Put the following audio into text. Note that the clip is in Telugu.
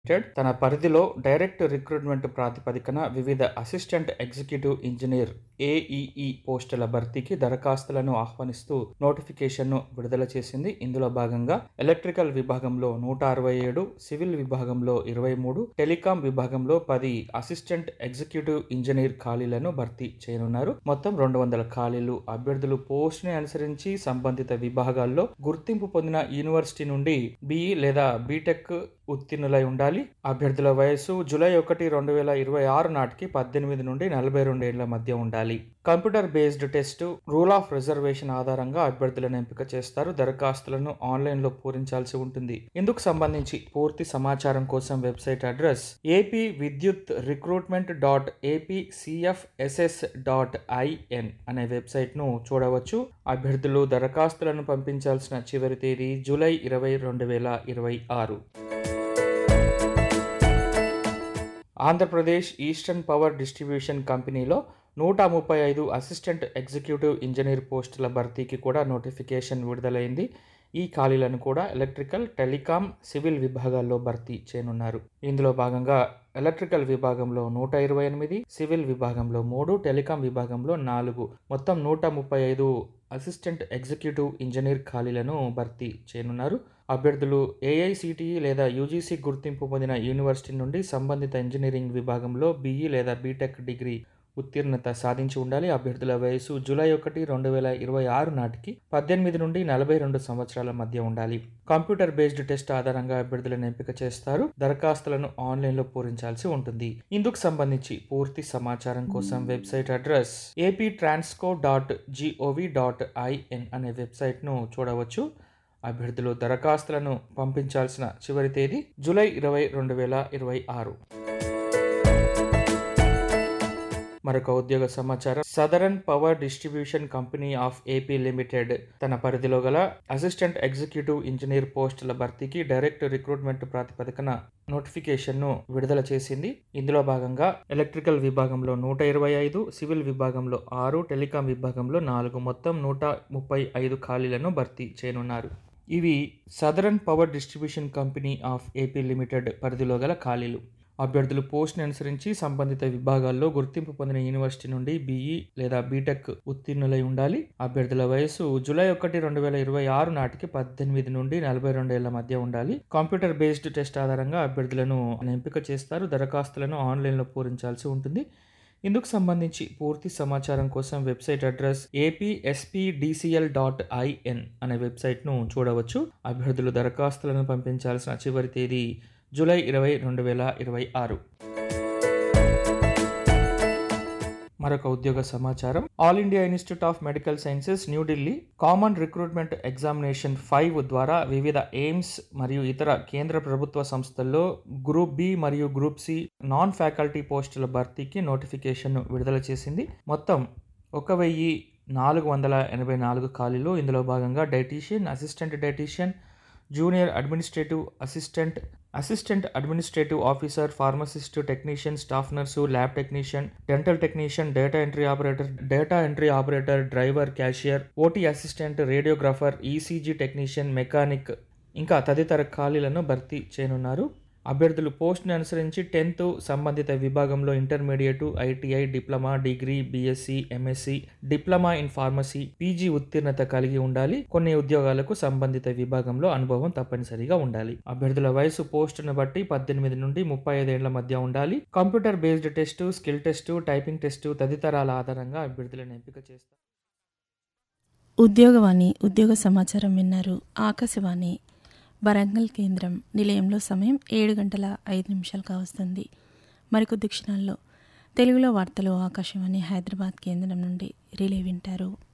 లిమిటెడ్ తన పరిధిలో డైరెక్ట్ రిక్రూట్మెంట్ ప్రాతిపదికన వివిధ అసిస్టెంట్ ఎగ్జిక్యూటివ్ ఇంజనీర్ ఏఈఈ పోస్టుల భర్తీకి దరఖాస్తులను ఆహ్వానిస్తూ నోటిఫికేషన్ను విడుదల చేసింది ఇందులో భాగంగా ఎలక్ట్రికల్ విభాగంలో నూట అరవై ఏడు సివిల్ విభాగంలో ఇరవై మూడు టెలికాం విభాగంలో పది అసిస్టెంట్ ఎగ్జిక్యూటివ్ ఇంజనీర్ ఖాళీలను భర్తీ చేయనున్నారు మొత్తం రెండు వందల ఖాళీలు అభ్యర్థులు పోస్ట్ ని అనుసరించి సంబంధిత విభాగాల్లో గుర్తింపు పొందిన యూనివర్సిటీ నుండి బిఈ లేదా బీటెక్ ఉత్తీర్ణులై ఉండాలి అభ్యర్థుల వయస్సు జూలై ఒకటి రెండు వేల ఇరవై ఆరు నాటికి పద్దెనిమిది నుండి నలభై రెండు ఏళ్ల మధ్య ఉండాలి computer based test rule of reservation ఆధారంగా అభ్యర్థులను ఎంపిక చేస్తారు దరఖాస్తులను ఆన్లైన్ లో పూరించాల్సి ఉంటుంది ఇందుకు సంబంధించి పూర్తి సమాచారం కోసం వెబ్సైట్ అడ్రస్ ఏపీ విద్యుత్ recruitment dot AP CFSS dot IN అనే వెబ్సైట్ ను చూడవచ్చు అభ్యర్థులు దరఖాస్తులను పంపించాల్సిన చివరి తేదీ జూలై ఇరవై రెండు వేల ఇరవై ఆరు ఆంధ్రప్రదేశ్ ఈస్టర్న్ పవర్ డిస్ట్రిబ్యూషన్ కంపెనీలో నూట ముప్పై ఐదు అసిస్టెంట్ ఎగ్జిక్యూటివ్ ఇంజనీర్ పోస్టుల భర్తీకి కూడా నోటిఫికేషన్ విడుదలైంది ఈ ఖాళీలను కూడా ఎలక్ట్రికల్ టెలికాం సివిల్ విభాగాల్లో భర్తీ చేయనున్నారు ఇందులో భాగంగా ఎలక్ట్రికల్ విభాగంలో నూట ఇరవై ఎనిమిది సివిల్ విభాగంలో మూడు టెలికాం విభాగంలో నాలుగు మొత్తం నూట ముప్పై ఐదు అసిస్టెంట్ ఎగ్జిక్యూటివ్ ఇంజనీర్ ఖాళీలను భర్తీ చేయనున్నారు అభ్యర్థులు ఏఐసిటిఈ లేదా యూజీసీ గుర్తింపు పొందిన యూనివర్సిటీ నుండి సంబంధిత ఇంజనీరింగ్ విభాగంలో బీఈ లేదా బీటెక్ డిగ్రీ ఉత్తీర్ణత సాధించి ఉండాలి అభ్యర్థుల వయసు జూలై ఒకటి రెండు వేల ఇరవై ఆరు నాటికి పద్దెనిమిది నుండి నలభై రెండు సంవత్సరాల మధ్య ఉండాలి కంప్యూటర్ బేస్డ్ టెస్ట్ ఆధారంగా అభ్యర్థులను ఎంపిక చేస్తారు దరఖాస్తులను ఆన్లైన్లో పూరించాల్సి ఉంటుంది ఇందుకు సంబంధించి పూర్తి సమాచారం కోసం website address AP transco dot GOV dot IN అనే వెబ్సైట్ను చూడవచ్చు అభ్యర్థులు దరఖాస్తులను పంపించాల్సిన చివరి తేదీ జూలై ఇరవై రెండు వేల ఇరవై ఆరు మరొక ఉద్యోగ సమాచారం southern power distribution company of AP limited తన పరిధిలో గల అసిస్టెంట్ ఎగ్జిక్యూటివ్ ఇంజనీర్ పోస్టుల భర్తీకి డైరెక్ట్ రిక్రూట్మెంట్ ప్రాతిపదికన నోటిఫికేషన్ను విడుదల చేసింది ఇందులో భాగంగా ఎలక్ట్రికల్ విభాగంలో నూట ఇరవై ఐదు సివిల్ విభాగంలో ఆరు టెలికాం విభాగంలో నాలుగు మొత్తం నూట ముప్పై ఐదు ఖాళీలను భర్తీ చేయనున్నారు ఇవి southern power distribution company of AP limited పరిధిలో గల ఖాళీలు అభ్యర్థులు పోస్ట్ని అనుసరించి సంబంధిత విభాగాల్లో గుర్తింపు పొందిన యూనివర్సిటీ నుండి బీఈ లేదా బీటెక్ ఉత్తీర్ణులై ఉండాలి అభ్యర్థుల వయసు జూలై ఒకటి రెండు వేల ఇరవై ఆరు నాటికి పద్దెనిమిది నుండి నలభై రెండు ఏళ్ల మధ్య ఉండాలి కంప్యూటర్ బేస్డ్ టెస్ట్ ఆధారంగా అభ్యర్థులను ఎంపిక చేస్తారు దరఖాస్తులను ఆన్లైన్లో పూరించాల్సి ఉంటుంది ఇందుకు సంబంధించి పూర్తి సమాచారం కోసం website address APSPDCL dot IN అనే వెబ్సైట్ను చూడవచ్చు అభ్యర్థులు దరఖాస్తులను పంపించాల్సిన చివరి తేదీ జూలై ఇరవై రెండు వేల ఇరవై ఆరు మరొక ఉద్యోగ సమాచారం all India institute of medical sciences New Delhi common recruitment examination five ద్వారా వివిధ ఎయిమ్స్ మరియు ఇతర కేంద్ర ప్రభుత్వ సంస్థల్లో గ్రూప్ బి మరియు గ్రూప్ సి నాన్ ఫ్యాకల్టీ పోస్టుల భర్తీకి నోటిఫికేషన్ విడుదల చేసింది మొత్తం ఒక వెయ్యి నాలుగు వందల ఎనభై నాలుగు ఖాళీలు ఇందులో భాగంగా dietician assistant dietician junior administrative assistant assistant administrative officer pharmacist technician staff nurse lab technician dental technician data entry operator data entry operator driver cashier OT assistant radiographer ECG technician mechanic ఇంకా తదితర ఖాళీలను భర్తీ చేయనున్నారు అభ్యర్థులు పోస్ట్ని అనుసరించి టెన్త్ సంబంధిత విభాగంలో intermediate ITI diploma degree BSc MSc diploma in pharmacy PG ఉత్తీర్ణత కలిగి ఉండాలి కొన్ని ఉద్యోగాలకు సంబంధిత విభాగంలో అనుభవం తప్పనిసరిగా ఉండాలి అభ్యర్థుల వయసు పోస్టును బట్టి పద్దెనిమిది నుండి ముప్పై ఐదేళ్ల మధ్య ఉండాలి computer based test skill test typing test తదితరాల ఆధారంగా అభ్యర్థులను ఎంపిక చేస్తారు ఉద్యోగవాణి ఉద్యోగ సమాచారం విన్నారు ఆకాశవాణి వరంగల్ కేంద్రం నిలయంలో సమయం ఏడు గంటల ఐదు నిమిషాలు కావస్తుంది మరికొద్ది క్షణాల్లో తెలుగులో వార్తలు ఆకాశవాణి హైదరాబాద్ కేంద్రం నుండి రిలే వింటారు